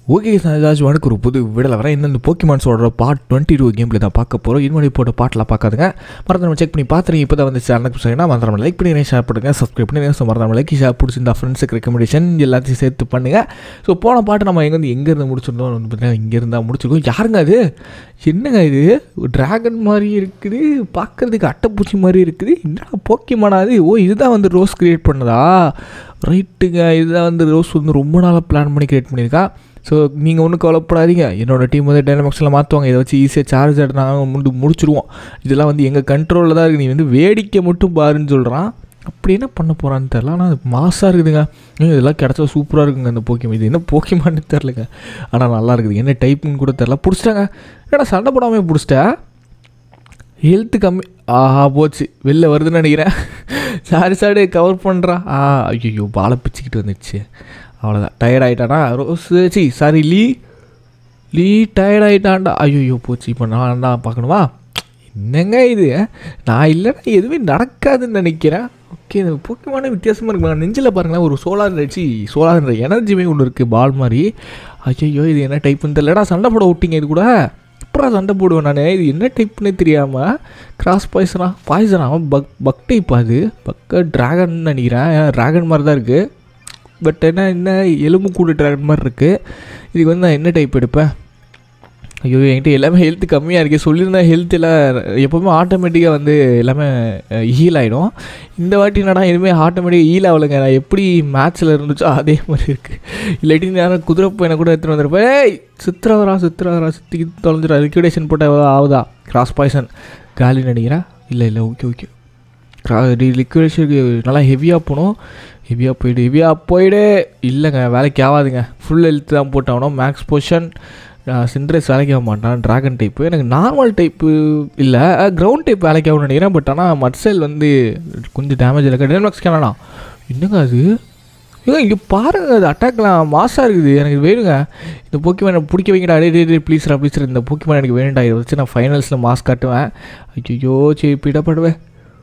okay ஏதாச்சும் வணக்கம் ஒரு புது விடலை வரேன் இந்த போக்கிமான்ஸோட பார்ட் டுவெண்ட்டி டூ கேமில் தான் பார்க்க போகிறோம் இன்னொரு போட்ட பாட்டில் பார்க்காதுங்க மறந்து செக் பண்ணி பார்த்துருங்க இப்போ தான் வந்து சேனலுக்கு சொல்லிங்கன்னா மறந்துடாம லைக் பண்ணி ஷேர் பண்ணுங்க சப்ஸ்கிரைப் பண்ணி ஸோ மறந்துடாம லைக் ஷேர் பிடிச்சிருந்தா ஃப்ரெண்ட்ஸுக்கு ரெக்கமெண்டேஷன் எல்லாத்தையும் சேர்த்து பண்ணுங்கள் ஸோ போன பாட்டு நம்ம எங்கேருந்து எங்கேருந்து முடிச்சிருந்தோம் வந்து பார்த்தீங்கன்னா இங்கேருந்தா முடிச்சிருக்கோம் யாருங்க அது என்னங்க இது டிராகன் மாதிரி இருக்குது பார்க்குறதுக்கு அட்டைப்பூச்சி மாதிரி இருக்குது என்னடா போக்கிமானா அது ஓ இதுதான் வந்து ரோஸ் கிரியேட் பண்ணதா ரைட்டுங்க இதுதான் வந்து ரோஸ் வந்து ரொம்ப நாளாக பிளான் பண்ணி கிரியேட் பண்ணியிருக்கா ஸோ நீங்கள் ஒன்றும் கவலைப்படாதீங்க என்னோடய டீம் வந்து டைனமாக்ஸில் மாற்றுவாங்க இதை வச்சு ஈஸியாக சார்ஜ் நாங்கள் முடி முடிச்சிருவோம் இதெல்லாம் வந்து எங்கள் கண்ட்ரோலில் தான் இருக்குது நீ வந்து வேடிக்கை மட்டும் பாருன்னு சொல்கிறான் அப்படி என்ன பண்ண போகிறான்னு தெரில ஆனால் அது மாசாக இருக்குதுங்க ஏங்க, இதெல்லாம் கிடச்சா சூப்பராக இருக்குங்க அந்த போக்கியம் இது என்ன போக்கியமான்னு தெரிலங்க ஆனால் நல்லா இருக்குது என்ன டைப்புன்னு கூட தெரில பிடிச்சிட்டாங்க ஏன்னா சண்டை போடாமே பிடிச்சிட்டேன் ஹெல்த்து கம்மி ஆஹா போச்சு வெளில வருதுன்னு நினைக்கிறேன் சாரி சாரி கவர் பண்ணுறா ஆ ஐயோ பாலை பிச்சுக்கிட்டு வந்துடுச்சு அவ்வளோதான் டயர்ட் ஆகிட்டானா ரோஸு சி சாரி லீ லீ டயர்ட் ஆகிட்டான்டா ஐயோ போச்சு இப்போ நான் தான் பார்க்கணுமா என்னங்க இது நான் இல்லைன்னா எதுவுமே நடக்காதுன்னு நினைக்கிறேன் ஓகே இந்த போக்கியமான வித்தியாசமாக இருக்கு நெஞ்சில் பாருங்களேன் ஒரு சோலார் சி சோலார் எனர்ஜிமே ஒன்று இருக்குது பால் மாதிரி ஐயோ இது என்ன டைப்புன்னு தெரியலடா சண்டை போட விட்டீங்க இது கூட அப்புறம் சண்டை போடுவேன் நான் இது என்ன டைப்னே தெரியாமல் கிராஸ் பாய்சனா பாய்சனா பக் பக் டைப் அது பக்க ட்ராகன் நினைக்கிறேன் ட்ராகன் மாதிரி தான் இருக்குது பட் என்ன என்ன எலும்பு கூடு ட்ராகன் மாதிரி இருக்குது இதுக்கு வந்து நான் என்ன டைப் எடுப்பேன் ஐயோ என்கிட்ட எல்லாமே ஹெல்த் கம்மியாக இருக்குது சொல்லியிருந்தா ஹெல்த் எல்லாம் எப்போவுமே ஆட்டோமேட்டிக்காக வந்து எல்லாமே ஹீல் ஆகிடும் இந்த வாட்டி என்னடா எதுவுமே ஆட்டோமேட்டிக்காக ஹீல் ஆகலைங்க நான் எப்படி மேட்ச்சில் இருந்துச்சோ அதே மாதிரி இருக்குது இல்லாட்டி நேரம் குதிரை பையனை கூட எடுத்துகிட்டு வந்திருப்பேன் ஏய் சித்திரவரா சித்திரவரா சித்தி தொலைஞ்சிடா லிக்விடேஷன் போட்டால் ஆகுதா கிராஸ் பாய்சன் காலி நினைக்கிறேன் இல்லை இல்லை ஓகே ஓகே லிக்விடேஷனுக்கு நல்லா ஹெவியாக போகணும் ஹெவியாக போயிடு ஹெவியாக போயிடு இல்லைங்க வேலைக்கு ஆகாதுங்க ஃபுல் ஹெல்த் தான் போட்டாகணும் மேக்ஸ் பொஷன் சின்ட்ரஸ் வேலைக்கு ஆக மாட்டான் ட்ராகன் டைப்பு எனக்கு நார்மல் டைப்பு இல்லை கிரவுண்ட் டைப் வேலைக்கு ஆகும்னு நினைக்கிறேன் பட் ஆனால் மட்செல் வந்து கொஞ்சம் டேமேஜ் இருக்கு டென்மாக்ஸ் கேனா என்னங்க அது ஏங்க இங்கே பாருங்க அது அட்டாக்லாம் மாசாக இருக்குது எனக்கு இது வேணுங்க இந்த போக்கிமேன் எனக்கு பிடிக்க வைங்கடா அடே டே ப்ளீஸ்ரா ப்ளீஸ்ரா இந்த போக்கிமேன் எனக்கு வேணும்டா இதை வச்சு நான் ஃபைனல்ஸில் மாஸ் காட்டுவேன் ஐயோ சரி பிடப்படுவேன்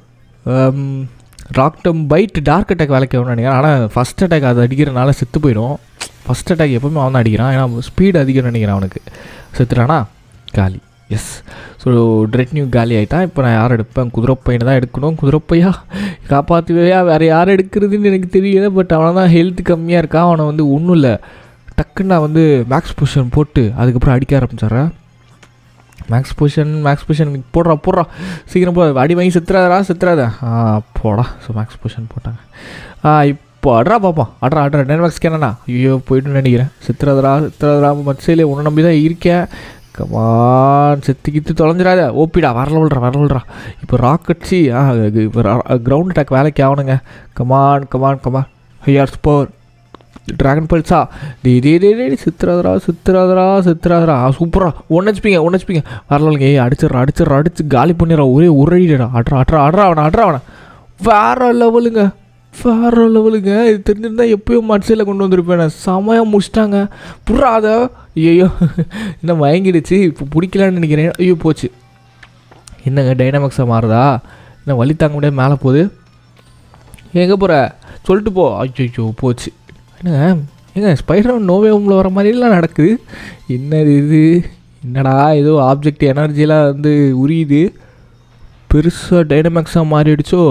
ராக்டம் பைட் டார்க் அட்டாக் வேலைக்கு ஆகும்னு நினைக்கிறேன் ஆனால் ஃபஸ்ட் அட்டாக் அது அடிக்கிறனால செத்து போயிடும் ஃபஸ்ட் அட்டாக் எப்பவுமே அவன் தான் அடிக்கிறான் ஏன்னா ஸ்பீடு அதிகம் நினைக்கிறேன் அவனுக்கு செத்துட்டானா காலி எஸ் ஸோ ட்ரெட் நியூ காலி ஆகிட்டான் இப்போ நான் யார் எடுப்பேன் குதிரைப்பையனை தான் எடுக்கணும் குதிரைப்பையா காப்பாற்றுவையா வேறு யார் எடுக்கிறதுன்னு எனக்கு தெரியல பட் அவனை தான் ஹெல்த் கம்மியாக இருக்கான் அவனை வந்து ஒன்றும் இல்லை டக்குன்னு நான் வந்து மேக்ஸ் பொசிஷன் போட்டு அதுக்கப்புறம் அடிக்க ஆரம்பிச்சிட்றேன் மேக்ஸ் பொசிஷன் மேக்ஸ் பொசிஷன் போடுறா போடுறா சீக்கிரம் போ அடி வாங்கி செத்துறாதா செத்துறாதா ஆ போடா ஸோ மேக்ஸ் பொசிஷன் போட்டாங்க ஆ இப்போ அட்ரா பார்ப்போம் அட்ரா அட்ரா டென் மேக்ஸ்க்கு என்னண்ணா ஐயோ போயிட்டு நினைக்கிறேன் செத்துறாதரா செத்துறாதரா மச்சையிலே உன்னை நம்பி தான் இருக்கேன் கமான் செத்து கித்து தொலைஞ்சிடாத ஓப்பிடா வரல விட்றா வரல விட்றா இப்போ ராக்கெட்ஸி ஆ இப்போ கிரவுண்ட் அட்டாக் வேலைக்கு ஆகணுங்க கமான் கமான் கமான் ஹையார் ஸ்போர் ட்ராகன் பல்ஸா டே டே டே டே சித்திராதரா சித்திராதரா சித்திராதரா சூப்பரா ஒன் ஹெச்பிங்க ஒன் ஹெச்பிங்க வரலங்க ஏய் அடிச்சிட்றா அடிச்சிட்றா அடிச்சு காலி பண்ணிடுறா ஒரே ஒரு அடிடா அட்ரா அட்ரா அட்ரா அவனை அட்ரா அவனை வேற லெவலுங்க வேற லெவலுங்க இது தெரிஞ்சிருந்தா எப்பயும் மட்சையில் கொண்டு வந்திருப்பேன் நான் செமையாக முடிச்சிட்டாங்க புறா அதை ஐயோ என்ன மயங்கிடுச்சு இப்போ பிடிக்கலான்னு நினைக்கிறேன் ஐயோ போச்சு என்னங்க டைனாமிக்ஸாக மாறுதா என்ன வலி தாங்க முடியாது மேலே போகுது எங்கே போகிற சொல்லிட்டு போ ஐயோ போச்சு என்னங்க ஏங்க ஸ்பைடர் நோவே ஹோமில் வர மாதிரிலாம் நடக்குது என்னது இது என்னடா ஏதோ ஆப்ஜெக்ட் எனர்ஜிலாம் வந்து உரியுது பெருசாக டைனமிக்ஸாக மாறிடுச்சோ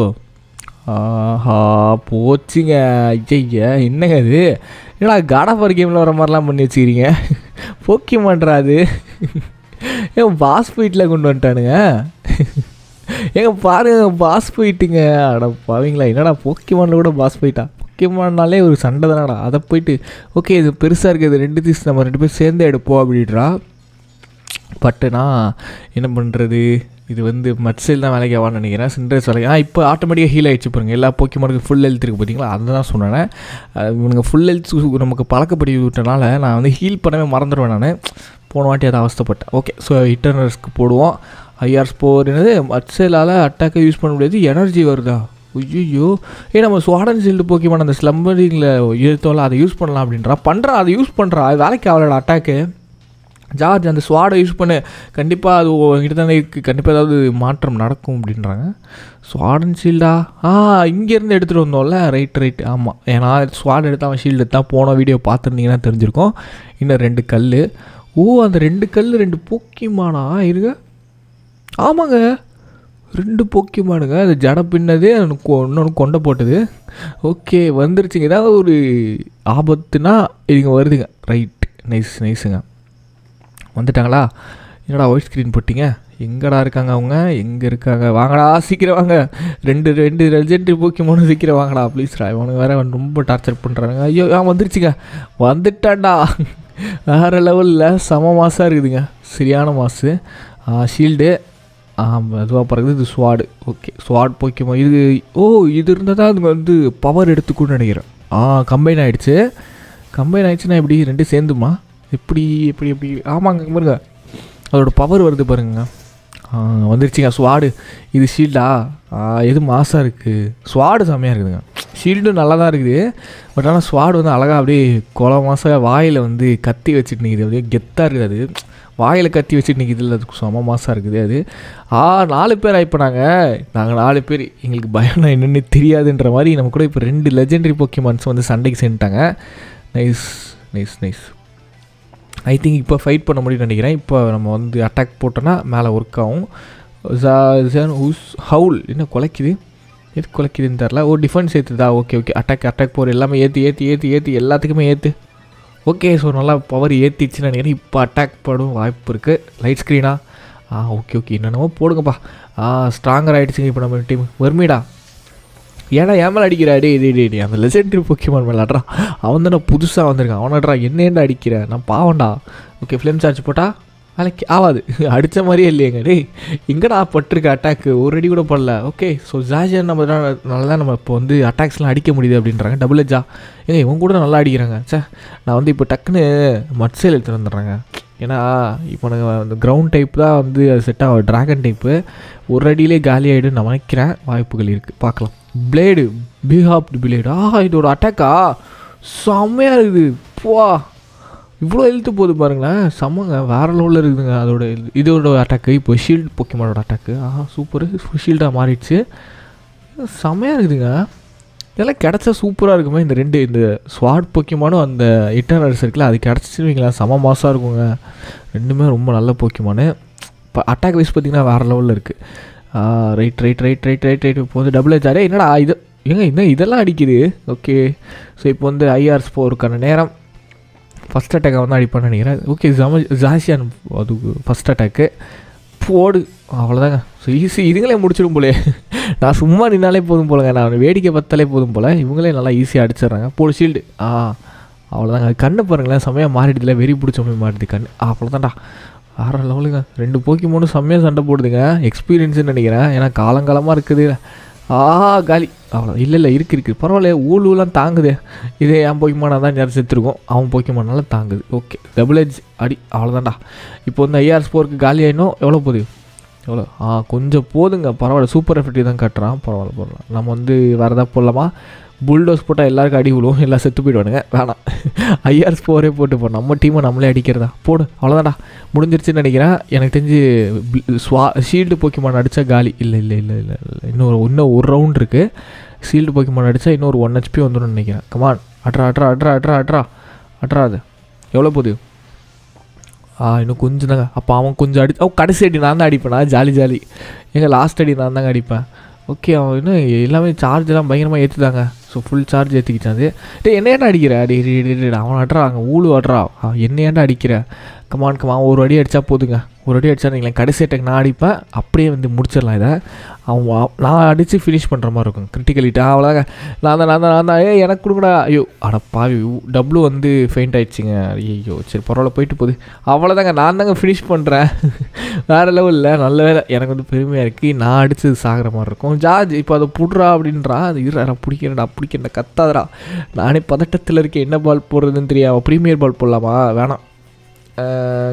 ஆஹா போச்சுங்க ஐயா என்னங்க இது என்னடா காட் ஆஃப் கேமில் வர மாதிரிலாம் பண்ணி வச்சுக்கிறீங்க போக்கி மாட்டுறாது ஏன் பாஸ் ஃபைட்டில் கொண்டு வந்துட்டானுங்க ஏங்க பாருங்க பாஸ் ஃபைட்டுங்க அட பாவீங்களா என்னடா போக்கிமானில் கூட பாஸ் ஃபைட்டா போக்கிமான்னாலே ஒரு சண்டை தானடா அதை போயிட்டு ஓகே இது பெருசாக இருக்குது ரெண்டு தீஸ் நம்ம ரெண்டு பேரும் சேர்ந்தே எடுப்போம் அப்படின்றா பட்டு நான் என்ன பண்ணுறது இது வந்து மட்சைல் தான் வேலைக்கு ஆவான்னு நினைக்கிறேன் சின்ட்ரஸ் வேலைக்கு ஆ இப்போ ஆட்டோமேட்டிக்காக ஹீல் ஆகிடுச்சு பாருங்க எல்லா போக்கிமானுக்கு ஃபுல் ஹெல்த் இருக்குது பார்த்தீங்களா அதை தான் சொன்னேன் அஹ் இவனுங்க ஃபுல் ஹெல்த் நமக்கு பழக்கப்படி விட்டனால நான் வந்து ஹீல் பண்ணவே மறந்துடுவேன் நான் போன வாட்டி அதை அவஸ்தைப்பட்டேன் ஓகே ஸோ இட்டர்னர்ஸ்க்கு போடுவோம் ஐஆர் ஸ்போர் என்னது மட்சைலால் அட்டாக்கை யூஸ் பண்ண முடியாது எனர்ஜி வருதா ஐயோ ஏ நம்ம ஸ்வாடன் சீல்டு போக்கிமான அந்த ஸ்லம்பரிங்கில் எடுத்தோம்ல அதை யூஸ் பண்ணலாம் அப்படின்றா பண்ணுறா அதை யூஸ் பண்ணுறா அது வேலைக்கு ஆகலடா அட்டாக்கு ஜார்ஜ் அந்த ஸ்வாடை யூஸ் பண்ணு கண்டிப்பாக அது உங்ககிட்ட தானே இருக்குது கண்டிப்பாக ஏதாவது மாற்றம் நடக்கும் அப்படின்றாங்க ஸ்வாடன் ஷீல்டா ஆ இங்கேருந்து எடுத்துகிட்டு வந்தோம்ல ரைட் ரைட் ஆமாம் ஏன்னா ஸ்வாட் எடுத்து அவன் ஷீல்டு தான் போன வீடியோ பார்த்துருந்தீங்கன்னா தெரிஞ்சிருக்கும் இன்னும் ரெண்டு கல் ஓ அந்த ரெண்டு கல் ரெண்டு போக்கிமானா இருங்க ஆமாங்க ரெண்டு போக்கிமானுங்க அது ஜட பின்னது இன்னொன்று கொண்டை போட்டது ஓகே வந்துருச்சுங்க ஏதாவது ஒரு ஆபத்துனா இதுங்க வருதுங்க ரைட் நைஸ் நைஸுங்க வந்துட்டாங்களா என்னடா ஒயிட் ஸ்க்ரீன் போட்டிங்க எங்கடா இருக்காங்க அவங்க எங்கே இருக்காங்க வாங்கடா சீக்கிரம் வாங்க ரெண்டு ரெண்டு லெஜெண்டரி போக்கிமோனு சீக்கிரம் வாங்கடா ப்ளீஸ்டா இவனுக்கு வேறு ரொம்ப டார்ச்சர் பண்ணுறாங்க ஐயோ ஆ வந்துருச்சுங்க வந்துட்டான்டா வேறு லெவலில் செம மாசாக இருக்குதுங்க சரியான மாசு ஷீல்டு அதுவாக பிறகு இது ஸ்வாடு ஓகே ஸ்வாட் போக்கிமோ இது ஓ இது இருந்தால் தான் அதுங்க வந்து பவர் எடுத்துக்குன்னு நினைக்கிறேன் ஆ கம்பைன் ஆகிடுச்சு கம்பைன் ஆகிடுச்சுன்னா எப்படி ரெண்டு சேர்ந்துமா எப்படி எப்படி எப்படி ஆமாங்க இங்க பாருங்க அதோட பவர் வருது பாருங்க ஆ, வந்துருச்சுங்க ஸ்வாடு இது ஷீல்டா எது மாசாக இருக்குது ஸ்வாடு செம்மையாக இருக்குதுங்க ஷீல்டும் நல்லா தான் இருக்குது பட் ஆனால் ஸ்வாடு வந்து அழகாக அப்படியே கொலை மாதம் வாயில் வந்து கத்தி வச்சுட்டு நிற்கிது அப்படியே கெத்தாக இருக்குது அது வாயில் கத்தி வச்சுட்டு நிற்கிது அது செம மாசாக இருக்குது அது ஆ நாலு பேர் ஆயிப்போனாங்க நாங்கள் நாலு பேர் எங்களுக்கு பயம் என்னென்னு தெரியாதுன்ற மாதிரி நம்ம கூட இப்போ ரெண்டு லெஜெண்டரி போக்கிமான்ஸ் வந்து சண்டைக்கு சென்ட்டாங்க nice nice nice I think இப்போ ஃபைட் பண்ண முடியும்னு நினைக்கிறேன் இப்போ நம்ம வந்து அட்டாக் போட்டோன்னா மேலே ஒர்க் ஆகும் ஹவுஸ் ஹவுல் என்ன குலைக்குது எது குலைக்குதுன்னு தெரில ஓ டிஃபென்ஸ் ஏற்றுதா ஓகே ஓகே அட்டாக் அட்டாக் போகிற எல்லாமே ஏற்றி ஏற்றி ஏற்றி ஏற்றி எல்லாத்துக்குமே ஏற்று ஓகே ஸோ நல்லா பவர் ஏற்றிடுச்சுன்னு நினைக்கிறேன் இப்போ அட்டாக் படும் வாய்ப்பு இருக்குது லைட் ஸ்க்ரீனா ஆ ஓகே ஓகே என்னென்னமோ போடுங்கப்பா ஆ ஸ்ட்ராங்கர் ஆகிடுச்சுங்க இப்போ நம்ம டீம் வர்மீடா ஏன்னா ஏன் மேலே அடிக்கிற டே டே டே டே அந்த லெஜெண்டரி பொக்கிமான் மேலே அட்றா அவன் தானே புதுசாக வந்திருக்கான் அவனட்ரா என்ன ஏன்டா அடிக்கிற நான் பாவண்டா ஓகே ஃப்ளேம் சார்ஜ் போட்டா வேலைக்கு ஆகாது அடித்த மாதிரியே இல்லையேங்க டேய் எங்கடா பட்டிருக்க அட்டாக்கு ஒரு அடி கூட படல ஓகே ஸோ ஜாஜியன் நம்ம தான் நல்லா தான் நம்ம இப்போ வந்து அட்டாக்ஸ்லாம் அடிக்க முடியுது அப்படின்றாங்க டபுள் எஜ்ஜா ஏங்க இவங்க கூட நல்லா அடிக்கிறாங்க சே நான் வந்து இப்போ டக்குன்னு மட்சேல் எடுத்துகிட்டு வந்துடுறேங்க ஏன்னா இப்போ நாங்கள் அந்த கிரவுண்ட் டைப் தான் வந்து அது செட் ஆகும் ட்ராகன் டைப்பு ஒரு அடியிலே காலி ஆகிடும் நான் நினைக்கிறேன் வாய்ப்புகள் இருக்குது பார்க்கலாம் பிளேடு பிஹாப் பிளேடு ஆ இதோட அட்டாக்கா செம்மையாக இருக்குது போ இவ்வளோ இழுத்து போகுது பாருங்களேன் செம்மங்க வேறு லெவலில் இருக்குதுங்க அதோட இது- இதோட அட்டாக்கு இப்போ ஷீல்டு பொக்கிமானோட அட்டாக்கு ஆஹா சூப்பரு ஷீல்டாக மாறிடுச்சு செம்மையாக இருக்குதுங்க இதெல்லாம் கிடச்சா சூப்பராக இருக்குமே இந்த ரெண்டு இந்த ஸ்வாட் பொக்கிமானும் அந்த இட்டர்னல்ஸ் இருக்குல்ல அது கிடச்சிச்சுன்னு வைங்களேன் செம மாசாக இருக்குங்க ரெண்டுமே ரொம்ப நல்ல பொக்கிமானு இப்போ அட்டாக் வைஸ் பார்த்தீங்கன்னா வேறு லெவலில் இருக்குது right right right right right right இப்போ வந்து டபுள் ஹெச்ஆரே என்னடா இது ஏங்க இன்னும் இதெல்லாம் அடிக்குது ஓகே ஸோ இப்போ வந்து ஐஆர் ஸ்போருக்கான நேரம் ஃபஸ்ட் அட்டாக்கை வந்து அடிப்பான்னு நினைக்கிறேன் ஓகே ஜம ஜாசியான் அது ஃபஸ்ட் அட்டாக்கு போடு அவ்வளோதாங்க ஸோ ஈஸி இதுங்களே முடிச்சிடும் போலே நான் சும்மா நின்னாலே போதும் போலங்க நான் வேடிக்கை பார்த்தாலே போதும் போல் இவங்களே நல்லா ஈஸியாக அடிச்சிடுறாங்க போடு ஷீல்டு ஆ அவ்வளோதாங்க அது கண்ணு பாருங்களேன் செம்மையாக மாறிடுதுல வெறி பிடிச்ச மாதிரி மாறிடுது கண்ணு அவ்வளோதான்டா வேறு லெவலுங்க ரெண்டு போக்கி மூணு செம்மையாக சண்டை போடுதுங்க எக்ஸ்பீரியன்ஸ்னு நினைக்கிறேன் ஏன்னா காலங்காலமாக இருக்குது ஆ காலி அவ்வளோ இல்லை இல்லை இருக்குது இருக்குது பரவாயில்ல ஊழ் ஊலாம் தாங்குது இதே என் போக்கிமானா தான் நேரம் செத்துருக்கும் அவன் போக்கிமானால தாங்குது ஓகே டபுள் எஜ் அடி அவ்வளோதான்டா இப்போ வந்து ஐஆர் ஸ்போருக்கு காலி ஆயிடும் எவ்வளோ போகுது எவ்வளோ ஆ கொஞ்சம் போதுங்க பரவாயில்ல சூப்பர் எஃபெக்டிவ் தான் கட்டுறான் பரவாயில்ல பரவாயில்ல நம்ம வந்து வேறு எதாவது போடலாமா புல்டோஸ் போட்டால் எல்லாருக்கும் அடி விழுவும் எல்லாம் செத்து போயிடுவானுங்க வேணாம் ஐஆர் ஸ்போரே போட்டு போ நம்ம டீமை நம்மளே அடிக்கிறதா போடு அவ்வளோதான்டா முடிஞ்சிருச்சுன்னு நினைக்கிறேன் எனக்கு தெரிஞ்சு bl- ஸ்வா ஷீல்டு போக்கிமான் அடித்தா காலி இல்லை இல்லை இல்லை இல்லை இல்லை இன்னொரு இன்னும் ஒரு ரவுண்ட் இருக்குது ஷீல்டு போக்கிமான் அடித்தா இன்னொரு ஒன் ஹெச்பி வந்துடும் நினைக்கிறேன் கமான் அட்ரா அட்ரா அட்ரா அட்ரா அட்ரா அட்ரா அது எவ்வளோ போகுது ஆ இன்னும் கொஞ்சம் தாங்க அப்போ அவன் கொஞ்சம் அடி ஓ கடைசி அடி நான் தான் அடிப்பேனா ஜாலி ஜாலி எங்க லாஸ்ட் அடி நான் தாங்க அடிப்பேன் ஓகே அவன் இன்னும் எல்லாமே சார்ஜெல்லாம் பயங்கரமாக ஏற்றுதாங்க ஸோ ஃபுல் சார்ஜ் ஏற்றிக்கிட்டான் அது டேய் என்ன ஏன்டா அடிக்கிற அடி அடி அடி, அடி அவன் அட்றா அங்கே ஊழு அட்றா ஆ, என்ன ஏன்டா அடிக்கிற கமான் கமான் ஒரு அடி அடித்தா போதுங்க ஒரு அடி அடித்தா நீங்களேன் கடைசி அட்டாக் நான் அடிப்பேன் அப்படியே வந்து முடிச்சிடலாம் இதை அவன் வா- நான் அடித்து ஃபினிஷ் பண்ணுற மாதிரி இருக்கும் கிரிட்டிக்கலிட்டா அவ்வளோதாங்க நான் தான் நான் தான் நான் தான் ஏ எனக்கு கொடுங்கடா ஐயோ அட பாவி டபுள் வந்து ஃபெயிண்ட் ஆயிடுச்சுங்க ஐயோ சரி பரவாயில்ல போயிட்டு போகுது அவ்வளோதாங்க நான் தாங்க ஃபினிஷ் பண்ணுறேன் வேறு லெவலில் நல்ல வேலை எனக்கு வந்து பெருமையாக இருக்குது நான் அடிச்சது சாகிற மாதிரி இருக்கும் ஜார்ஜ் இப்போ அதை புடுறா அப்படின்றா அது இருடா நான் பிடிக்கிறேன்டா பிடிக்கிறேன் கத்தாதடா நானே பதட்டத்தில் இருக்கேன் என்ன பால் போடுறதுன்னு தெரியாம ப்ரீமியர் பால் போடலாமா வேணாம்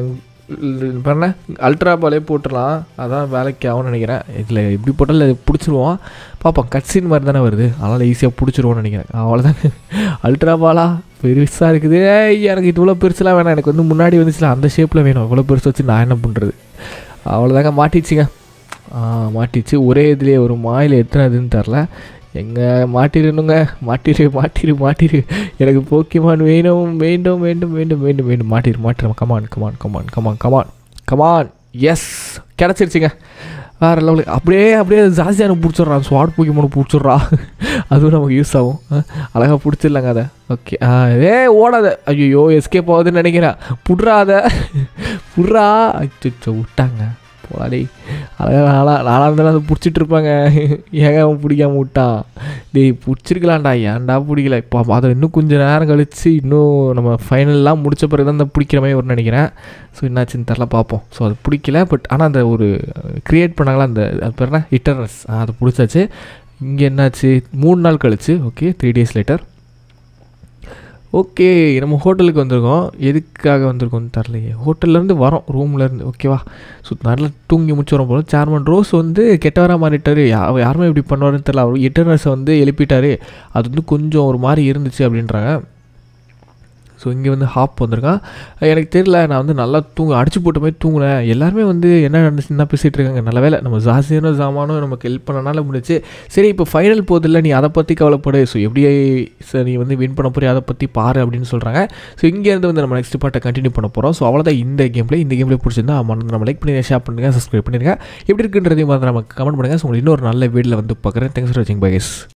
பண்ண அல்ட்ரா பாலே போட்டுடலாம் அதான் வேலைக்கு ஆகும்னு நினைக்கிறேன் இதில் எப்படி போட்டாலும் இது பிடிச்சிருவோம் பார்ப்போம் கட்சின் மாதிரி தானே வருது அதனால் ஈஸியாக பிடிச்சிருவோம்னு நினைக்கிறேன் அவ்வளோதான் அல்ட்ரா பாலா பெருசாக இருக்குது ஏய் எனக்கு இது இவ்வளோ பெருசுலாம் வேணாம் எனக்கு வந்து முன்னாடி வந்துச்சுல அந்த ஷேப்பில் வேணும் இவ்வளோ பெருசு வச்சு நான் என்ன பண்ணுறது அவ்வளோதாங்க மாட்டிடுச்சுங்க ஆ, மாட்டிச்சு ஒரே இதுலேயே ஒரு மாயில் எத்தனை இதுன்னு தெரில எங்கே மாட்டிடணுங்க மாட்டிரு மாட்டிரு மாட்டிரு எனக்கு போக்கிமான் வேணும் வேண்டும் வேண்டும் வேண்டும் வேண்டும் வேண்டும் மாட்டிரு மாட்டிரு come on come on come on come on come on come on yes கிடச்சிருச்சுங்க வேறு லெவலுக்கு அப்படியே அப்படியே ஜாஸ்தியான பிடிச்சிட்றான் ஸ்வாட் போக்கிமான் பிடிச்சிட்றா அதுவும் நமக்கு யூஸ் ஆகும் அழகாக பிடிச்சிடலாங்க அதை ஓகே ஏ ஓடாத ஐயோ எஸ்கேப் ஆகுதுன்னு நினைக்கிறேன் புட்றாத புட்றா அச்சோ விட்டாங்க போடாடி அழகாக நாளாக நாளாக இருந்தாலும் அதை பிடிச்சிட்டு இருப்பாங்க ஏங்க அவன் பிடிக்காம விட்டான் டேய் பிடிச்சிருக்கலாம்டா ஏன்டா பிடிக்கல இப்போ அதை இன்னும் கொஞ்சம் நேரம் கழித்து இன்னும் நம்ம ஃபைனல்லாம் முடிச்ச பிறகு தான் அந்த பிடிக்கிற மாதிரி வரும்னு நினைக்கிறேன் ஸோ என்னாச்சுன்னு தெரில பார்ப்போம் ஸோ அது பிடிக்கல பட் ஆனால் அந்த ஒரு க்ரியேட் பண்ணாங்களா அந்த அது பேர் என்ன இட்டர்னஸ் அது பிடிச்சாச்சு இங்கே என்னாச்சு மூணு நாள் கழிச்சு okay three days later okay நம்ம ஹோட்டலுக்கு வந்திருக்கோம் எதுக்காக வந்திருக்கோம்னு தரலையே ஹோட்டல்லேருந்து வரோம் ரூம்லேருந்து ஓகேவா ஸோ நல்லா தூங்கி முடிச்சு வரும் போல சேர்மன் ரோஸ் வந்து கெட்டவராக மாறிட்டார் யா யாருமே இப்படி பண்ணுவாருன்னு தெரில அவர் இன்டர்னஸை வந்து எழுப்பிட்டாரு அது வந்து கொஞ்சம் ஒரு மாதிரி இருந்துச்சு அப்படின்றாங்க ஸோ இங்கே வந்து ஹாப் வந்திருக்கான் எனக்கு தெரியல நான் வந்து நல்லா தூங்க அடிச்சு போட்ட மாதிரி தூங்கினேன் எல்லாருமே வந்து என்ன நடந்துச்சுன்னு தான் பேசிகிட்டு இருக்காங்க நல்ல வேலை நம்ம ஜாசியனும் ஜாமானும் நமக்கு ஹெல்ப் பண்ணனால முடிச்சு சரி இப்போ ஃபைனல் போதில்ல நீ அதை பற்றி கவலைப்படு ஸோ எப்படி சார் நீ வந்து வின் பண்ண போறிய அதை பற்றி பாரு அப்படின்னு சொல்கிறாங்க ஸோ இங்கேருந்து வந்து நம்ம நெக்ஸ்ட் பார்ட்டை கண்டினியூ பண்ண போகிறோம் ஸோ அவ்வளோதான் இந்த கேம்ல இந்த கேம்ல பிடிச்சிருந்தா மறந்து நம்ம லைக் பண்ணி ஷேர் பண்ணுங்கள் சப்ஸ்கிரைப் பண்ணிருங்க எப்படி இருக்குன்றதையும் வந்து நமக்கு கமெண்ட் பண்ணுங்கள் ஸோ உங்களுக்கு இன்னொரு நல்ல வீடியோவில் வந்து பார்க்குறேன் தேங்க்ஸ் ஃபார் வாட்சிங் பைஸ்